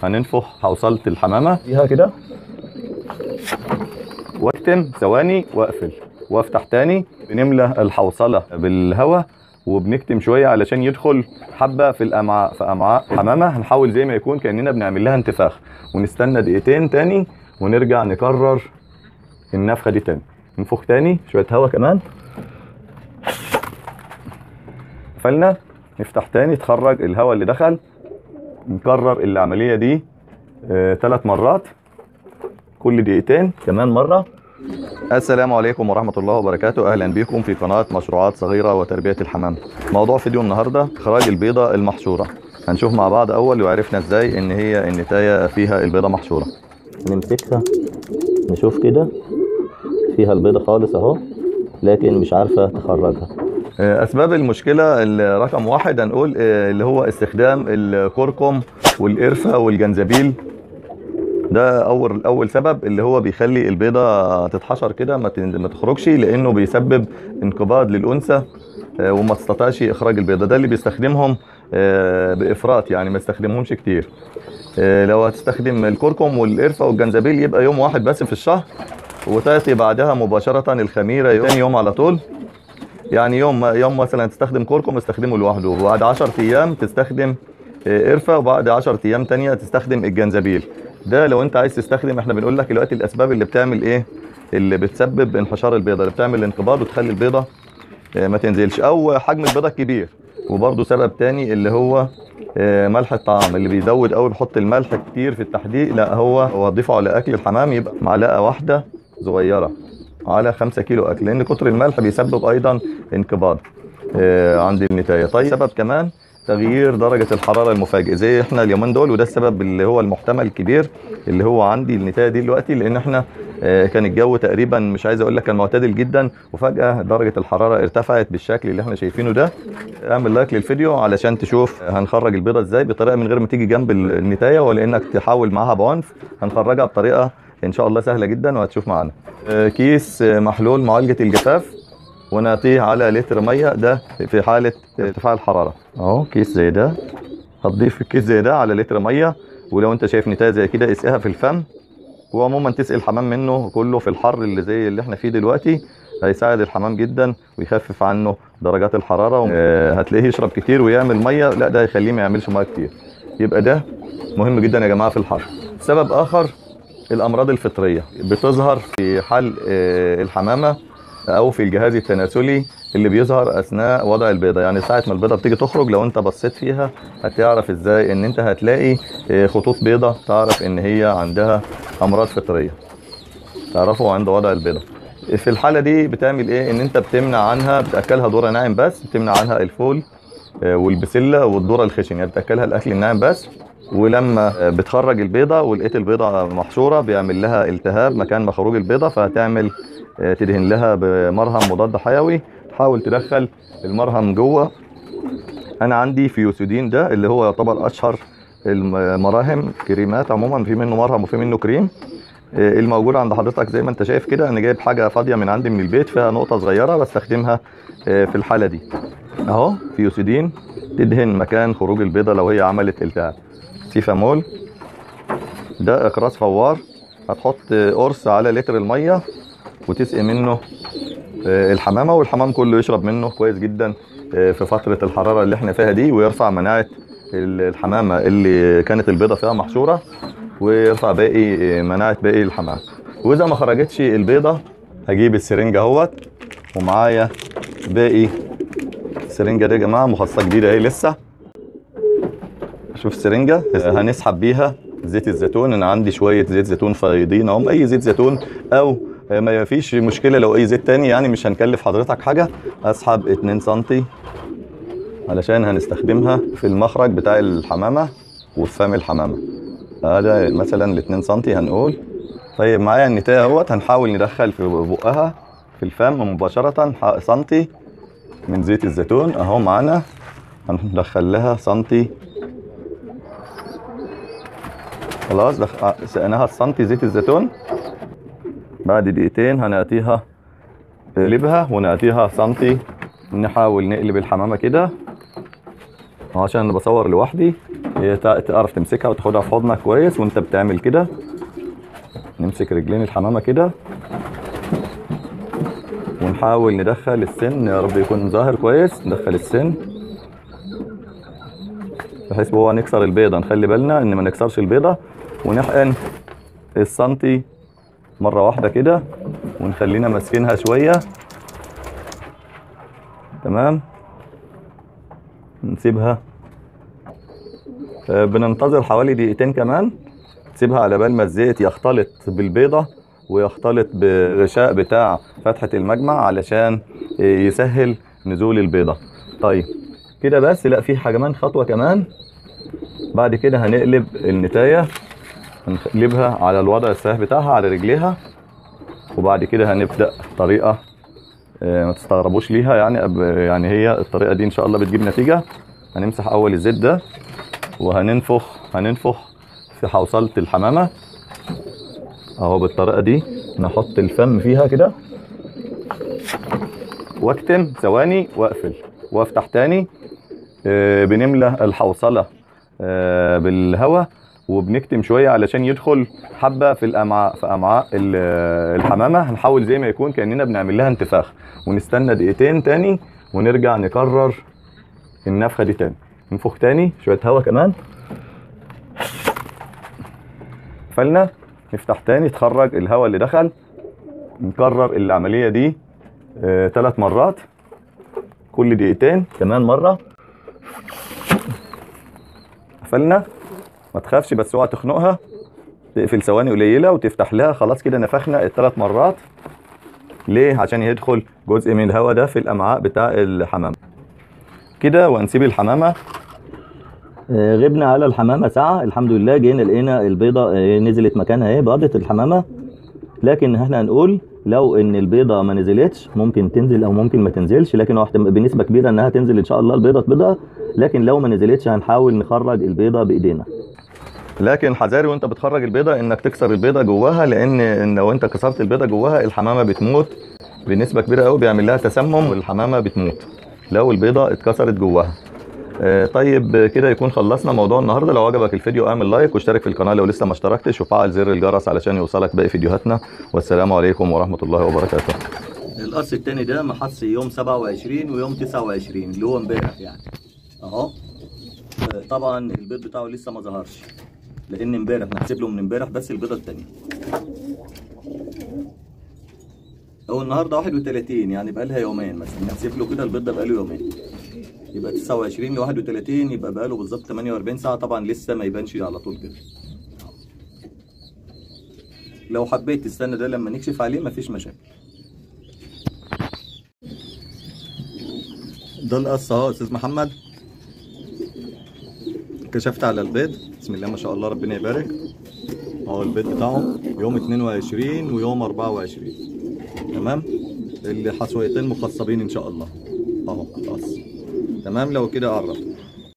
هننفخ حوصله الحمامه فيها كده واكتم ثواني واقفل وافتح تاني بنملى الحوصله بالهواء وبنكتم شويه علشان يدخل حبه في الامعاء في امعاء حمامه هنحاول زي ما يكون كاننا بنعمل لها انتفاخ ونستنى دقيقتين تاني ونرجع نكرر النفخه دي تاني ننفخ تاني شويه هواء كمان قفلنا نفتح تاني تخرج الهواء اللي دخل نكرر العمليه دي ثلاث مرات كل دقيقتين كمان مره السلام عليكم ورحمة الله وبركاته أهلا بكم في قناة مشروعات صغيرة وتربية الحمام موضوع فيديو النهاردة إخراج البيضة المحشورة هنشوف مع بعض أول وعرفنا إزاي إن هي النتاية فيها البيضة محشورة نمسكها نشوف كده فيها البيضة خالص أهو لكن مش عارفة تخرجها أسباب المشكلة رقم واحد هنقول اللي هو استخدام الكركم والقرفة والجنزبيل ده اول اول سبب اللي هو بيخلي البيضه تتحشر كده ما ما تخرجش لانه بيسبب انقباض للانثى وما تستطيعش اخراج البيضه ده اللي بيستخدمهم بافراط يعني ما يستخدمهمش كتير لو هتستخدم الكركم والقرفه والجنزبيل يبقى يوم واحد بس في الشهر وتاتي بعدها مباشره الخميره يوم تاني يوم على طول يعني يوم يوم مثلا تستخدم كركم استخدمه لوحده وبعد 10 ايام تستخدم قرفه وبعد 10 ايام تانية تستخدم الجنزبيل ده لو انت عايز تستخدم احنا بنقول لك دلوقتي الاسباب اللي بتعمل ايه اللي بتسبب انحشار البيضه اللي بتعمل انقباض وتخلي البيضه ما تنزلش او حجم البيضه الكبير وبرده سبب تاني اللي هو ملح الطعام اللي بيزود قوي بيحط الملح كتير في التحديق لا هو هو تضيفه على اكل الحمام يبقى معلقه واحده صغيره على 5 كيلو اكل لان كتر الملح بيسبب ايضا انقباض عند النتايه طيب سبب كمان تغيير درجة الحرارة المفاجئ زي احنا اليومين دول وده السبب اللي هو المحتمل الكبير اللي هو عندي النتاية دي دلوقتي لان احنا اه كان الجو تقريبا مش عايز اقول لك كان معتدل جدا وفجأة درجة الحرارة ارتفعت بالشكل اللي احنا شايفينه ده اعمل لايك للفيديو علشان تشوف هنخرج البيضة ازاي بطريقة من غير ما تيجي جنب النتاية ولا انك تحاول معاها بعنف هنخرجها بطريقة ان شاء الله سهلة جدا وهتشوف معانا اه كيس محلول معالجة الجفاف ونعطيه على لتر ميه ده في حاله ارتفاع الحراره اهو كيس زي ده هتضيف الكيس زي ده على لتر ميه ولو انت شايف نتايه زي كده اسقيها في الفم وعموما تسقي الحمام منه كله في الحر اللي زي اللي احنا فيه دلوقتي هيساعد الحمام جدا ويخفف عنه درجات الحراره آه هتلاقيه يشرب كتير ويعمل ميه لا ده هيخليه ما يعملش ميه كتير يبقى ده مهم جدا يا جماعه في الحر سبب اخر الامراض الفطريه بتظهر في حال آه الحمامه او في الجهاز التناسلي اللي بيظهر اثناء وضع البيضه يعني ساعه ما البيضه بتيجي تخرج لو انت بصيت فيها هتعرف ازاي ان انت هتلاقي خطوط بيضه تعرف ان هي عندها امراض فطريه تعرفوا عند وضع البيضه في الحاله دي بتعمل ايه ان انت بتمنع عنها بتاكلها ذره ناعم بس بتمنع عنها الفول والبسله والذره الخشن يعني بتاكلها الاكل الناعم بس ولما بتخرج البيضه ولقيت البيضه محشوره بيعمل لها التهاب مكان مخروج البيضه فهتعمل تدهن لها بمرهم مضاد حيوي حاول تدخل المرهم جوه انا عندي فيوسيدين ده اللي هو يعتبر اشهر المراهم كريمات عموما في منه مرهم وفي منه كريم الموجود عند حضرتك زي ما انت شايف كده انا جايب حاجه فاضيه من عندي من البيت فيها نقطه صغيره بستخدمها في الحاله دي اهو فيوسيدين تدهن مكان خروج البيضه لو هي عملت التهاب سيفامول ده اقراص فوار هتحط قرص على لتر الميه وتسقي منه الحمامه والحمام كله يشرب منه كويس جدا في فتره الحراره اللي احنا فيها دي ويرفع مناعه الحمامه اللي كانت البيضه فيها محشوره ويرفع باقي مناعه باقي الحمام واذا ما خرجتش البيضه هجيب السرنجه اهوت ومعايا باقي السرنجه دي يا جماعه مخصصه جديده اهي لسه شوف السرنجه هنسحب بيها زيت الزيتون انا عندي شويه زيت زيتون فايضين اهم اي زيت زيتون او ما فيش مشكله لو اي زيت تاني يعني مش هنكلف حضرتك حاجه اسحب 2 سم علشان هنستخدمها في المخرج بتاع الحمامه وفي فم الحمامه هذا مثلا ال 2 سم هنقول طيب معايا النتايه اهوت هنحاول ندخل في بقها في الفم مباشره سنتي من زيت الزيتون اهو معانا هندخل لها سنتي خلاص سقناها سنتي زيت الزيتون بعد دقيقتين هنأتيها نقلبها ونأتيها سنتي نحاول نقلب الحمامة كده عشان انا بصور لوحدي هي تع- تعرف تمسكها وتاخدها في حضنك كويس وانت بتعمل كده نمسك رجلين الحمامه كده ونحاول ندخل السن يا رب يكون ظاهر كويس ندخل السن بحيث هو نكسر البيضه نخلي بالنا ان ما نكسرش البيضه ونحقن السنتي مره واحده كده ونخلينا ماسكينها شويه تمام نسيبها آه، بننتظر حوالي دقيقتين كمان تسيبها على بال ما الزيت يختلط بالبيضة ويختلط بالغشاء بتاع فتحة المجمع علشان آه، يسهل نزول البيضة طيب كده بس لا في كمان خطوة كمان بعد كده هنقلب النتاية هنقلبها على الوضع الصحيح بتاعها على رجليها وبعد كده هنبدأ طريقة آه، ما تستغربوش ليها يعني أب- يعني هي الطريقة دي إن شاء الله بتجيب نتيجة هنمسح أول الزيت ده وهننفخ هننفخ في حوصلة الحمامة اهو بالطريقة دي نحط الفم فيها كده واكتم ثواني واقفل وافتح تاني آه، بنملى الحوصلة آه، بالهواء وبنكتم شوية علشان يدخل حبة في الأمعاء في أمعاء ال- الحمامة هنحاول زي ما يكون كأننا بنعمل لها انتفاخ ونستنى دقيقتين تاني ونرجع نكرر النفخة دي تاني ننفخ تاني شوية هواء كمان قفلنا نفتح تاني تخرج الهواء اللي دخل نكرر العملية دي ثلاث مرات كل دقيقتين كمان مرة قفلنا ما تخافش بس اوعى تخنقها تقفل ثواني قليلة وتفتح لها خلاص كده نفخنا الثلاث مرات ليه؟ عشان يدخل جزء من الهواء ده في الأمعاء بتاع الحمام كده وهنسيب الحمامة آه، غبنا على الحمامة ساعة الحمد لله جينا لقينا البيضة آه، نزلت مكانها اهي بيضة الحمامة لكن احنا هنقول لو ان البيضة ما نزلتش ممكن تنزل او ممكن ما تنزلش لكن هو احتم- بنسبة كبيرة انها تنزل ان شاء الله البيضة بيضة لكن لو ما نزلتش هنحاول نخرج البيضة بايدينا لكن حذاري وانت بتخرج البيضه انك تكسر البيضه جواها لان ان لو انت كسرت البيضه جواها الحمامه بتموت بنسبه كبيره قوي بيعمل لها تسمم والحمامه بتموت لو البيضه اتكسرت جواها آه، طيب كده يكون خلصنا موضوع النهارده لو عجبك الفيديو اعمل لايك واشترك في القناه لو لسه ما اشتركتش وفعل زر الجرس علشان يوصلك باقي فيديوهاتنا والسلام عليكم ورحمه الله وبركاته القص التاني ده محص يوم 27 ويوم 29 اللي هو امبارح يعني اهو آه، طبعا البيض بتاعه لسه ما ظهرش لان امبارح نحسب له من امبارح بس البيضه التانيه هو النهارده 31 يعني بقى لها يومين مثلا نحسب له كده البيض ده بقى له يومين يبقى 29 ل 31 يبقى بقى له بالظبط 48 ساعه طبعا لسه ما يبانش على طول كده لو حبيت تستنى ده لما نكشف عليه مفيش مشاكل ده القص اهو يا استاذ محمد كشفت على البيض بسم الله ما شاء الله ربنا يبارك اهو البيض بتاعه يوم 22 ويوم 24 تمام الحصويتين مخصبين ان شاء الله اهو خلاص تمام لو كده قرب